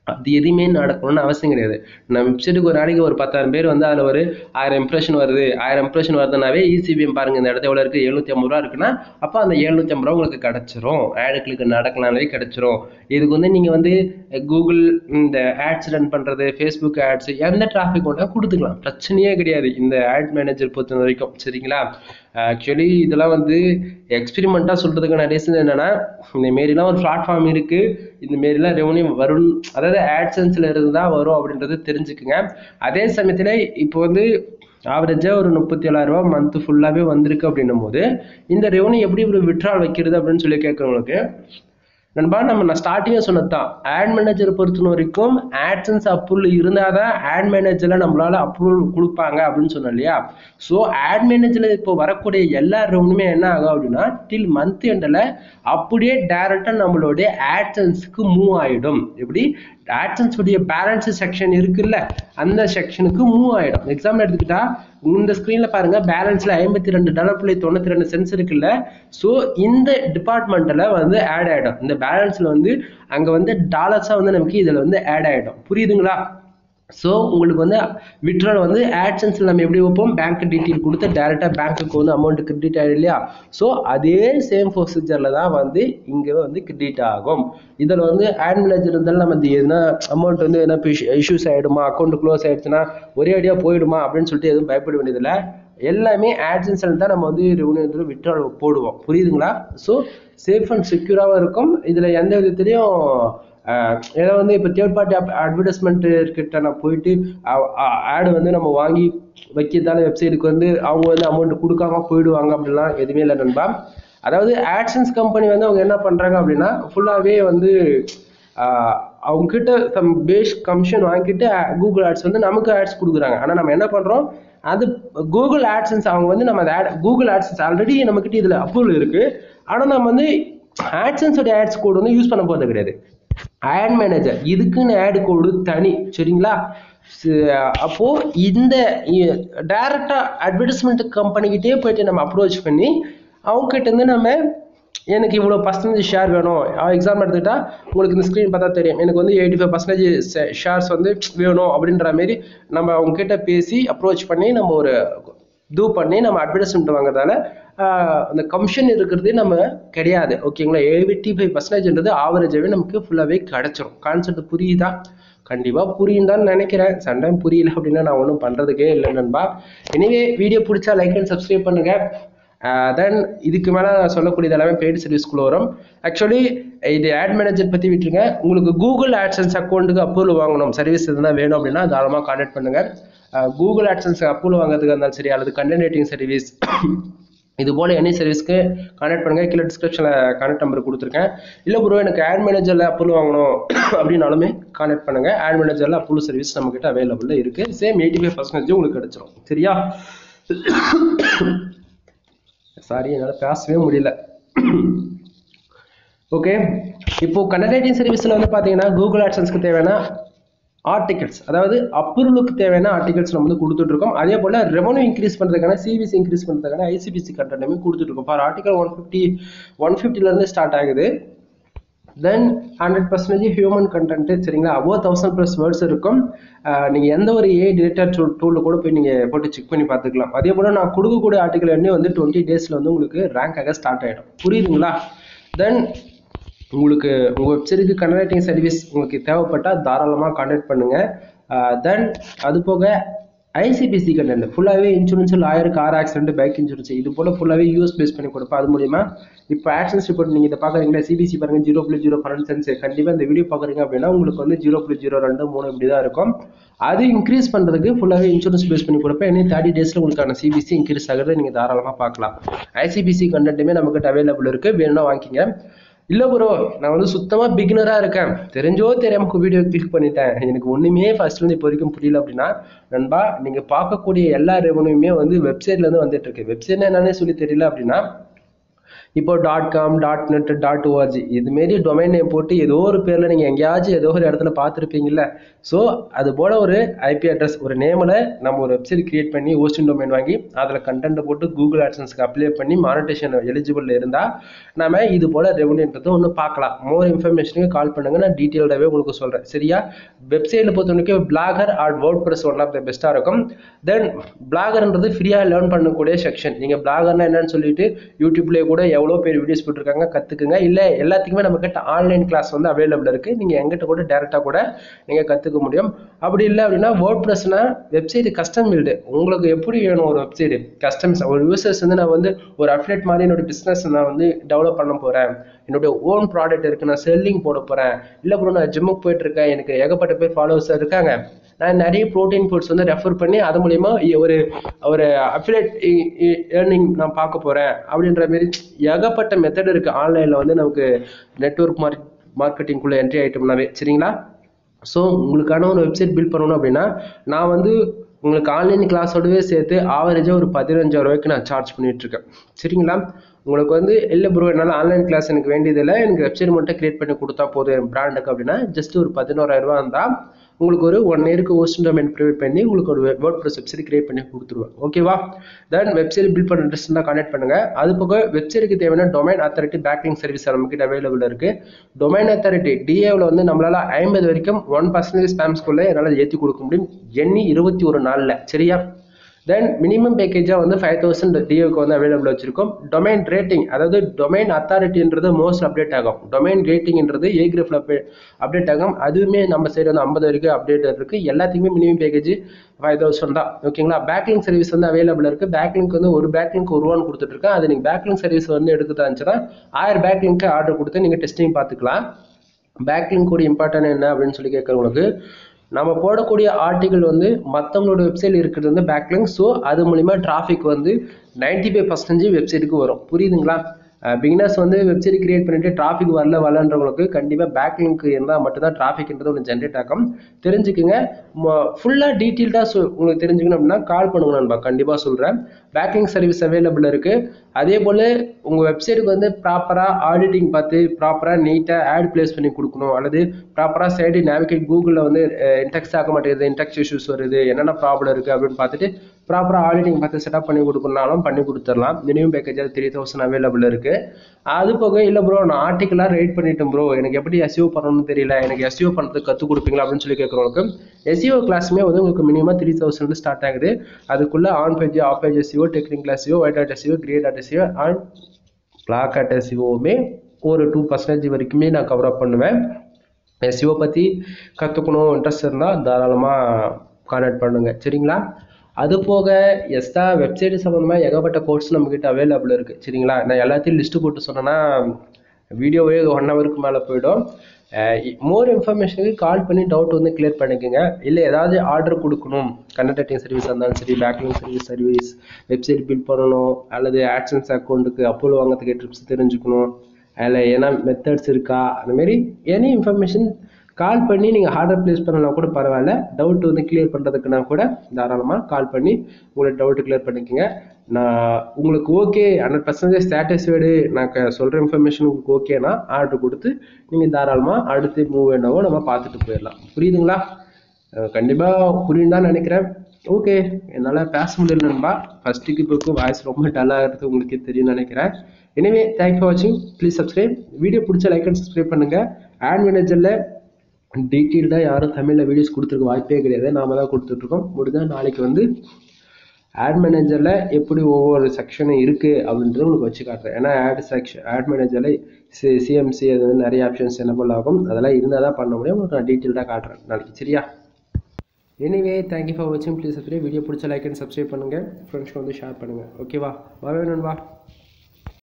அது எதுவுமே நடக்கணும்னு அவசியம் கிடையாது நம்ம வெப்சைட்டுக்கு ஒரு நாளைக்கு ஒரு பத்தாயிரம் பேர் வந்து அதில் ஒரு ஆயிரம் இம்ப்ரெஷன் வருது ஆயிரம் இம்ப்ரெஷன் வருதுனாவே இசிபிஎம் பாருங்க இந்த இடத்துல எவ்வளோ இருக்குது எழுநூத்தி ஐம்பது ரூபா இருக்குன்னா அப்போ அந்த எழுநூத்தி ஐம்பது ரூபா உங்களுக்கு கிடச்சிரும் ஆடு கிளிக் நடக்கலாமே கிடச்சிரும் இதுக்கு வந்து நீங்கள் வந்து கூகுள் இந்த ஆட்ஸ் ரன் பண்ணுறது ஃபேஸ்புக் ஆட்ஸ் எந்த டிராஃபிக் கொண்டா கொடுத்துக்கலாம் பிரச்சனையே கிடையாது இந்த ஆட் மேனேஜர் பொறுத்த வரைக்கும் சரிங்களா ஆக்சுவலி இதெல்லாம் வந்து எக்ஸ்பெரிமெண்ட்டாக சொல்கிறதுக்கான ரீசன் என்னென்னா இந்த மாரிலாம் ஒரு பிளாட்ஃபார்ம் இருக்குது இந்த மாரிலாம் ரெவன்யூ வரும் அதாவது ஆட்சன்ஸில் இருந்து தான் வரும் அப்படின்றது தெரிஞ்சுக்குங்க அதே சமயத்தில் இப்போ வந்து ஆவரேஜாக ஒரு முப்பத்தி ஏழாயிரரூபா மந்த் ஃபுல்லாகவே வந்திருக்கு அப்படின்னும் போது இந்த ரெவன்யூ எப்படி ஒரு விட்ரால் வைக்கிறது அப்படின்னு சொல்லி கேட்குறவங்களுக்கு நண்பா நம்ம நான் ஸ்டார்டிங்கே சொன்னது தான் ஆட் மேனேஜர் பொறுத்த வரைக்கும் ஆட்சன்ஸ் அப்ரூவல் இருந்தால் தான் ஆட் மேனேஜரில் நம்மளால அப்ரூவல் கொடுப்பாங்க அப்படின்னு சொன்னோம் இல்லையா ஸோ ஆட் மேனேஜரில் இப்போ வரக்கூடிய எல்லா ரெவனுமே என்ன ஆகும் அப்படின்னா டில் மந்த் எண்டில் அப்படியே டைரெக்டாக நம்மளுடைய ஆட்சன்ஸுக்கு மூவ் ஆகிடும் எப்படி ஆட்சன்ஸ் உடைய பேலன்ஸ் செக்ஷன் இருக்குல்ல அந்த செக்ஷனுக்கு மூவ் ஆகிடும் எக்ஸாம்பிள் எடுத்துக்கிட்டா இந்த ஸ்க்ரீனில் பாருங்க பேலன்ஸில் ஐம்பத்தி ரெண்டு டாலர் புள்ளி தொண்ணூற்றி ரெண்டு சென்ஸ் இருக்குல்ல ஸோ இந்த டிபார்ட்மெண்ட்டில் வந்து ஆட் ஆகிடும் இந்த பேலன்ஸில் வந்து அங்கே வந்து டாலர்ஸாக வந்து நமக்கு இதில் வந்து ஆட் ஆகிடும் புரியுதுங்களா ஸோ உங்களுக்கு வந்து விட்ரால் வந்து ஆட்சன்ஸில் நம்ம எப்படி வைப்போம் பேங்க் டீட்டெயில் கொடுத்து டேரெக்டாக பேங்க்குக்கு வந்து அமௌண்ட் கிரெடிட் ஆகிடும் இல்லையா ஸோ அதே சேம் ப்ரொசீஜரில் தான் வந்து இங்கே வந்து கிரெடிட் ஆகும் இதில் வந்து ஆட் மேனேஜர் இருந்தாலும் நம்ம இந்த எதுனா அமௌண்ட் வந்து எதனா இஷ்யூஸ் ஆகிடுமா அக்கௌண்ட் க்ளோஸ் ஆகிடுச்சுன்னா ஒரே அடியாக போயிடுமா அப்படின்னு சொல்லிட்டு எதுவும் பயப்பட வேண்டியதில்லை எல்லாமே ஆட்சன்ஸில் தான் நம்ம வந்து ரெவன்யூ விட்ரால் போடுவோம் புரியுதுங்களா ஸோ சேஃப் அண்ட் செக்யூராகவும் இருக்கும் இதில் எந்த விதத்துலையும் ஏதோ வந்து இப்போ தேர்ட் பார்ட்டி அட்வர்டைஸ்மெண்ட் கிட்ட நான் போயிட்டு ஆடு வந்து நம்ம வாங்கி வைக்கிறதால வெப்சைட்டுக்கு வந்து அவங்க வந்து அமௌண்ட் கொடுக்காம போயிடுவாங்க அப்படிலாம் எதுவுமே இல்லை நண்பா அதாவது ஆட்சன்ஸ் கம்பெனி வந்து அவங்க என்ன பண்ணுறாங்க அப்படின்னா ஃபுல்லாகவே வந்து அவங்க கிட்ட சம் பேஸ் கமிஷன் வாங்கிட்டு கூகுள் ஆட்ஸ் வந்து நமக்கு ஆட்ஸ் கொடுக்குறாங்க ஆனால் நம்ம என்ன பண்ணுறோம் அது கூகுள் ஆட்சன்ஸ் அவங்க வந்து நம்ம ஆட் கூகுள் ஆட்சன்ஸ் ஆல்ரெடி நம்மக்கிட்ட இதில் அப்ரூவல் இருக்குது ஆனால் நம்ம வந்து ஆட்சன்ஸோட ஆட்ஸ் கோடு வந்து யூஸ் பண்ண போகிறது கிடையாது ஆட் மேனேஜர் இதுக்குன்னு ஆட் கோடு தனி சரிங்களா அப்போ இந்த டைரக்டா அட்வர்டைஸ்மெண்ட் கம்பெனிக்கிட்டே போயிட்டு நம்ம அப்ரோச் பண்ணி அவங்க கிட்ட இருந்து நம்ம எனக்கு இவ்வளோ பர்சன்டேஜ் ஷேர் வேணும் எக்ஸாம் எடுத்துக்கிட்டா உங்களுக்கு இந்த ஸ்க்ரீன் பார்த்தா தெரியும் எனக்கு வந்து எயிட்டி ஃபைவ் பர்சன்டேஜ் ஷேர்ஸ் வந்து வேணும் அப்படின்ற மாரி நம்ம அவங்க கிட்ட பேசி அப்ரோச் பண்ணி நம்ம ஒரு டூ பண்ணி நம்ம அட்வர்டைஸ்மெண்ட் வாங்குறதால அந்த கமிஷன் இருக்கிறது நம்ம கிடையாது ஓகேங்களா எயிட்டி ஃபைவ் பர்சன்டேஜ்ன்றது ஆவரேஜாகவே நமக்கு ஃபுல்லாகவே கிடச்சிரும் கான்செப்ட் புரியுதா கண்டிப்பாக புரியும் தான் நினைக்கிறேன் சண்டைம் புரியல அப்படின்னா நான் ஒன்றும் பண்ணுறதுக்கே இல்லை நண்பா எனிவே வீடியோ பிடிச்சா லைக் அண்ட் சப்ஸ்கிரைப் பண்ணுங்கள் தென் இதுக்கு மேலே நான் சொல்லக்கூடியது எல்லாமே பெய்டு சர்வீஸ்க்குள்ள வரும் ஆக்சுவலி இது ஆட் மேனேஜர் பற்றி விட்டுருங்க உங்களுக்கு கூகுள் ஆட்சன்ஸ் அக்கௌண்ட்டுக்கு அப்ரூவல் வாங்கணும் சர்வீஸ் இருந்தால் வேணும் அப்படின்னா தாராளமாக கான்டாக்ட் பண்ணுங்கள் கூகுள் ஆட்சன்ஸ் அப்ரூவல் வாங்குறதுக்கு இருந்தாலும் சரி அல்லது கண்டென்ட் ரேட்டிங் சர்வீஸ் இது போல் எனி சர்வீஸ்க்கு கான்டாக்ட் பண்ணுங்கள் கீழே டிஸ்கிரிப்ஷனில் கான்டாக்ட் நம்பர் கொடுத்துருக்கேன் இல்லை ப்ரோ எனக்கு ஆட் மேனேஜரில் அப்ரூவல் வாங்கணும் அப்படின்னாலுமே கான்டாக்ட் பண்ணுங்கள் ஆட் மேனேஜரில் அப்ரூவல் சர்வீஸ் நம்மக்கிட்ட அவைலபிளில் இருக்குது சேம் எயிட்டி ஃபைவ் பர்சன்டேஜ் உங்களுக்கு கிடச்சிரும் சரியா சாரி என்னால் பேசவே முடியல ஓகே இப்போ கண்டென்ட் ரைட்டிங் சர்வீஸில் வந்து பார்த்தீங்கன்னா கூகுள் ஆட்சன்ஸ்க்கு தேவையான ஆர்டிகல்ஸ் அதாவது அப்ரூவலுக்கு தேவையான ஆர்டிகல்ஸ் நம்ம வந்து கொடுத்துட்ருக்கோம் அதே போல் ரெவன்யூ இன்க்ரீஸ் பண்ணுறதுக்கான சிபிசி இன்க்ரீஸ் பண்ணுறதுக்கான ஐசிபிசி கண்டென்ட்டுமே கொடுத்துட்ருக்கோம் for article one fifty one ஃபிஃப்டிலேருந்து ஸ்டார்ட் ஆகுது then hundred percentage human content சரிங்களா அபோவ் தௌசண்ட் ப்ளஸ் வேர்ட்ஸ் இருக்கும் நீங்கள் எந்த ஒரு ஏ டிலேட்டர் டூல் டூலில் கூட போய் நீங்கள் போட்டு செக் பண்ணி பார்த்துக்கலாம் அதே போல் நான் கொடுக்கக்கூடிய ஆர்டிகல் என்ன வந்து டுவெண்ட்டி டேஸில் வந்து உங்களுக்கு ரேங்க் ஆக ஸ்டார்ட் ஆகிடும் புரியுதுங்களா தென் உங்களுக்கு உங்கள் வெப்சைட்டுக்கு கன்வெர்ட்டிங் சர்வீஸ் உங்களுக்கு தேவைப்பட்டால் தாராளமாக கான்டாக்ட் பண்ணுங்கள் தென் அது போக ஐசிபிசி கண்டென்ட் ஃபுல்லாகவே insurance lawyer car accident bike insurance இது போல் ஃபுல்லாகவே யூஎஸ் பேஸ் பண்ணி கொடுப்பேன் அது மூலியமா இப்போ ஆக்ஷன்ஸ் ரிப்போர்ட் நீங்கள் இதை பார்க்குறீங்களா சிபிசி பாருங்க ஜீரோ புள்ளி ஜீரோ பன்னெண்டு சென்ஸ் கண்டிப்பாக இந்த வீடியோ பார்க்குறீங்க அப்படின்னா உங்களுக்கு வந்து ஜீரோ புள்ளி ஜீரோ ரெண்டு மூணு இப்படி தான் இருக்கும் அது இன்க்ரீஸ் பண்ணுறதுக்கு ஃபுல்லாகவே இன்சூரன்ஸ் பேஸ் பண்ணி கொடுப்பேன் இன்னும் தேர்ட்டி டேஸில் உங்களுக்கான சிபிசி இன்க்ரீஸ் ஆகிறத நீங்கள் தாராளமாக பார்க்கலாம் ஐசிபிசி கண்டென்ட்டுமே நமக்கு அவைலபிள் இருக்குது வேணும்னா வாங்கிக்கிங்க இல்லை ப்ரோ நான் வந்து சுத்தமாக பிகினராக இருக்கேன் தெரிஞ்சோ தெரியாமல் வீடியோ கிளிக் பண்ணிட்டேன் எனக்கு ஒன்றுமே ஃபர்ஸ்ட்லேருந்து இப்போ வரைக்கும் புரியல அப்படின்னா நண்பா நீங்கள் பார்க்கக்கூடிய எல்லா ரெவன்யூமே வந்து வெப்சைட்லேருந்து வந்துட்டு இருக்கு வெப்சைட்னா என்னன்னே சொல்லி தெரியல அப்படின்னா இப்போ dot com dot net dot ORG இதுமாரி டொமைன் நேம் போட்டு ஏதோ ஒரு பேரில் நீங்கள் எங்கேயாச்சும் ஏதோ ஒரு இடத்துல பார்த்துருப்பீங்கல்ல ஸோ அது போல் ஒரு ஐபி அட்ரஸ் ஒரு நேமில் நம்ம ஒரு வெப்சைட் கிரியேட் பண்ணி ஹோஸ்டிங் டொமைன் வாங்கி அதில் கண்டென்ட்டை போட்டு கூகுள் ஆட்சன்ஸ்க்கு அப்ளை பண்ணி மானிட்டேஷன் எலிஜிபிள் இருந்தால் நம்ம இது போல் ரெவன்யூன்றது ஒன்று பார்க்கலாம் மோர் இன்ஃபர்மேஷனுக்கு கால் பண்ணுங்க நான் டீட்டெயில்டாகவே உங்களுக்கு சொல்கிறேன் சரியா வெப்சைட்டில் பொறுத்த வரைக்கும் blogger or WordPress one of the பெஸ்ட்டாக இருக்கும் தென் பிளாகர்ன்றது ஃப்ரீயாக லேர்ன் பண்ணக்கூடிய செக்ஷன் நீங்கள் பிளாகர்னா என்னன்னு சொல்லிட்டு யூடியூப்லேயே கூட எவ்வளோ பேர் வீடியோஸ் போட்டிருக்காங்க கற்றுக்குங்க இல்லை எல்லாத்துக்குமே நம்மக்கிட்ட ஆன்லைன் கிளாஸ் வந்து அவைலபிள் இருக்குது நீங்கள் எங்கிட்ட கூட டேரெக்டாக கூட நீங்கள் கற்றுக்க முடியும் அப்படி இல்லை அப்படின்னா வேர்ட் ப்ரெஸ்னா வெப்சைட் கஸ்டம் பில்டு உங்களுக்கு எப்படி வேணும் ஒரு வெப்சைட் கஸ்டம்ஸ் ஒரு யூசர்ஸ் வந்து நான் வந்து ஒரு அப்டேட் மாதிரி என்னோட பிஸ்னஸ் நான் வந்து டெவலப் பண்ண போகிறேன் என்னுடைய ஓன் ப்ராடக்ட் இருக்குது நான் செல்லிங் போட போகிறேன் இல்லை ப்ரோ நான் ஜிம்முக்கு போயிட்டு இருக்கேன் எனக்கு ஏகப்பட்ட பேர் ஃபாலோவர்ஸ் இருக்காங்க நான் நிறைய ப்ரோட்டீன் ஃபுட்ஸ் வந்து ரெஃபர் பண்ணி அது மூலிமா ஒரு ஒரு அஃபிலேட் ஏர்னிங் நான் பார்க்க போகிறேன் அப்படின்ற மாரி ஏகப்பட்ட மெத்தட் இருக்குது ஆன்லைனில் வந்து நமக்கு நெட்ஒர்க் மார்க் மார்க்கெட்டிங்குள்ளே என்ட்ரி ஆகிட்டோம்னாவே சரிங்களா ஸோ உங்களுக்கான ஒரு வெப்சைட் பில்ட் பண்ணணும் அப்படின்னா நான் வந்து உங்களுக்கு ஆன்லைன் கிளாஸோடவே சேர்த்து ஆவரேஜாக ஒரு பதினஞ்சாயிரம் ரூபாய்க்கு நான் சார்ஜ் பண்ணிட்டு இருக்கேன் சரிங்களா உங்களுக்கு வந்து இல்லை ப்ரோ என்னால் ஆன்லைன் கிளாஸ் எனக்கு வேண்டியதில்லை எனக்கு வெப்சைட் மட்டும் கிரியேட் பண்ணி கொடுத்தா போதும் என் பிராண்டுக்கு அப்படின்னா ஜஸ்ட் ஒரு பதினோராயிரம் ரூபா இருந்தால் உங்களுக்கு ஒரு ஒன் இயருக்கு ஹோஸ்டிங் டொமைன் ப்ரொவைட் பண்ணி உங்களுக்கு ஒரு வேர்ட் ப்ரெஸ் வெப்சைட் கிரியேட் பண்ணி கொடுத்துருவேன் ஓகேவா தென் வெப்சைட் பில்ட் பண்ண இன்ட்ரெஸ்ட் தான் கான்டாக்ட் பண்ணுங்க அது போக வெப்சைட்டுக்கு தேவையான டொமைன் அத்தாரிட்டி பேக்கிங் சர்வீஸ் நம்மகிட்ட அவைலபிள் இருக்கு டொமைன் அத்தாரிட்டி டிஏவில் வந்து நம்மளால ஐம்பது வரைக்கும் ஒன் பர்சன்டேஜ் ஸ்பேம்ஸ்குள்ளே என்னால் ஏற்றி கொடுக்க முடியும் எண்ணி இருபத்தி ஒரு நாளில் சரியா தென் மினிமம் பேக்கேஜாக வந்து ஃபைவ் தௌசண்ட் டிஓக்கு வந்து அவைலபிள் வச்சிருக்கோம் டொமைன் ரேட்டிங் அதாவது டொமைன் அத்தாரிட்டின்றது மோஸ்ட் அப்டேட் ஆகும் டொமைன் ரேட்டிங்ன்றது ஏ கிரேஃபில் அப்டேட் ஆகும் அதுவுமே நம்ம சைடு வந்து ஐம்பது வரைக்கும் அப்டேட் இருக்கு எல்லாத்துக்குமே மினிமம் பேக்கேஜ் ஃபைவ் தௌசண்ட் தான் ஓகேங்களா பேக்லிங் சர்வீஸ் வந்து அவைலபிள் இருக்கு பேக்லிங்க் வந்து ஒரு பேக்லிங்க் ஒரு ரூபான்னு கொடுத்துட்டு இருக்கேன் அது நீங்கள் பேக்லிங் சர்வீஸ் வந்து எடுக்கிறதா இருந்துச்சுன்னா ஆயிரம் பேக்லிங்க்கு ஆர்டர் கொடுத்து நீங்கள் டெஸ்டிங் பார்த்துக்கலாம் பேக்லிங்க் கூட இம்பார்ட்டன் என்ன அப்படின்னு சொல்லி கேட்குறவங்களுக்கு நம்ம போடக்கூடிய ஆர்டிகல் வந்து மற்றவங்களோட வெப்சைட் இருக்கிறது வந்து பேக்லிங்க் ஸோ அது மூலிமா டிராஃபிக் வந்து நைன்டி ஃபைவ் பர்சன்டேஜ் வெப்சைட்டுக்கு வரும் புரியுதுங்களா பிகினர்ஸ் வந்து வெப்சைட் கிரியேட் பண்ணிட்டு டிராஃபிக் வரல வரலன்றவங்களுக்கு கண்டிப்பாக பேக் லிங்க் இருந்தால் மட்டும்தான் டிராஃபிக்ன்றது ஒன்று ஜென்ரேட் ஆகும் தெரிஞ்சுக்குங்க ஃபுல்லாக டீட்டெயில்டாக சொ உங்களுக்கு தெரிஞ்சுக்கணும் அப்படின்னா கால் பண்ணுங்க நண்பா கண்டிப்பாக சொல்கிறேன் பேக்கிங் சர்வீஸ் அவைலபிள் இருக்குது அதே போல் உங்கள் வெப்சைட்டுக்கு வந்து ப்ராப்பராக ஆடிட்டிங் பார்த்து ப்ராப்பராக நீட்டாக ஆட் பிளேஸ் பண்ணி கொடுக்கணும் அல்லது ப்ராப்பராக சைடு நேவிகேட் கூகுளில் வந்து இன்டெக்ஸ் ஆக மாட்டேங்குது இன்டெக்ஸ் இஷ்யூஸ் வருது என்னென்ன ப்ராப்ளம் இருக்குது அப்படின்னு பார்த்துட்டு ப்ராப்பராக ஆடிட்டிங் பார்த்து செட்டப் பண்ணி கொடுக்கணுனாலும் பண்ணி கொடுத்துடலாம் minimum package three thousand available இருக்குது அது போக இல்லை ப்ரோ நான் ஆர்டிக்கலாக ரைட் பண்ணிட்டேன் ப்ரோ எனக்கு எப்படி எஸ்இஓ பண்ணணும்னு தெரியல எனக்கு எஸ்இஓ பண்ணுறதுக்கு கற்றுக் கொடுப்பீங்களா அப்படின்னு சொல்லி கேட்குறவங்களுக்கு எஸ்இஓ கிளாஸுமே வந்து உங்களுக்கு மினிமம் த்ரீ தௌசண்ட் ஸ்டார்ட் ஆகுது அதுக்குள்ளே on page off page SEO technique SEO white hat SEO grey hat SEO and black hat எஸ்இஓவுமே ஒரு டூ பர்சன்டேஜ் வரைக்குமே நான் கவர் அப் பண்ணுவேன் எஸ்இஓ பற்றி கற்றுக்கணும் இன்ட்ரெஸ்ட் இருந்தால் தாராளமாக கான்டாக்ட் பண்ணுங்கள் சரிங்களா அது போக எஸ்டா வெப்சைட் சம்மந்தமாக ஏகப்பட்ட கோர்ஸ் நம்மக்கிட்ட அவைலபிள் இருக்குது சரிங்களா நான் எல்லாத்தையும் லிஸ்ட்டு போட்டு சொன்னேன்னா வீடியோவே ஒன் ஹவருக்கு மேலே போயிடும் மோர் இன்ஃபர்மேஷனுக்கு கால் பண்ணி டவுட் வந்து கிளியர் பண்ணிக்கோங்க இல்லை ஏதாவது ஆர்டர் கொடுக்கணும் கண்டக்டிங் சர்வீஸ் இருந்தாலும் சரி backing service service website build பண்ணணும் அல்லது ஆட்சன்ஸ் அக்கௌண்ட்டுக்கு அப்ரூவல் வாங்குறதுக்கு ட்ரிப்ஸ் தெரிஞ்சுக்கணும் அதில் என்ன மெத்தட்ஸ் இருக்கா அந்தமாரி எனி இன்ஃபர்மேஷன் கால் பண்ணி நீங்கள் ஆர்டர் ப்ளேஸ் பண்ணலாம் கூட பரவாயில்ல டவுட் வந்து கிளியர் பண்ணுறதுக்குனா கூட தாராளமாக கால் பண்ணி உங்களோட டவுட் கிளியர் பண்ணிக்கோங்க நான் உங்களுக்கு ஓகே ஹண்ட்ரட் பர்சன்டேஜ் சாட்டிஸ்ஃபைடு நான் க சொல்கிற இன்ஃபர்மேஷன் உங்களுக்கு ஓகேனா ஆர்டர் கொடுத்து நீங்கள் தாராளமாக அடுத்து மூவ் என்னவோ நம்ம பார்த்துட்டு போயிடலாம் புரியுதுங்களா கண்டிப்பாக புரியும் தான் நினைக்கிறேன் ஓகே என்னால் பேச முடியல நண்பா ஃபஸ்ட்டுக்கு இப்போ வாய்ஸ் ரொம்ப டல்லாகிறது உங்களுக்கே தெரியும் நினைக்கிறேன் எனவே தேங்க் ஃபார் வாட்சிங் ப்ளீஸ் சப்ஸ்கிரைப் வீடியோ பிடிச்ச லைக் அண்ட் சப்ஸ்கிரைப் பண்ணுங்கள் ஆட் மேனேஜரில் டீட்டெயில்டாக யாரும் தமிழில் வீடியோஸ் கொடுத்துருக்க வாய்ப்பே கிடையாது நாம தான் கொடுத்துட்ருக்கோம் முடிஞ்சால் நாளைக்கு வந்து ஆட் மேனேஜரில் எப்படி ஒவ்வொரு செக்ஷனும் இருக்குது அப்படின்றது உங்களுக்கு வச்சு காட்டுறேன் ஏன்னா ஆட் செக்ஷன் ஆட் மேனேஜரில் சி சிஎம்சி அது வந்து நிறைய ஆப்ஷன்ஸ் என்ன ஆகும் அதெல்லாம் இருந்தால் தான் பண்ண முடியும் உங்களுக்கு நான் டீட்டெயில்டாக காட்டுறேன் நாளைக்கு சரியா எனிவே தேங்க்யூ ஃபார் வாட்சிங் ப்ளீஸ் சப்ஸ்கிரைப் வீடியோ பிடிச்ச லைக் அண்ட் சப்ஸ்கிரைப் பண்ணுங்கள் ஃப்ரெண்ட்ஸ்க்கு வந்து ஷேர் பண்ணுங்கள் ஓகேவா பாவே நண்பா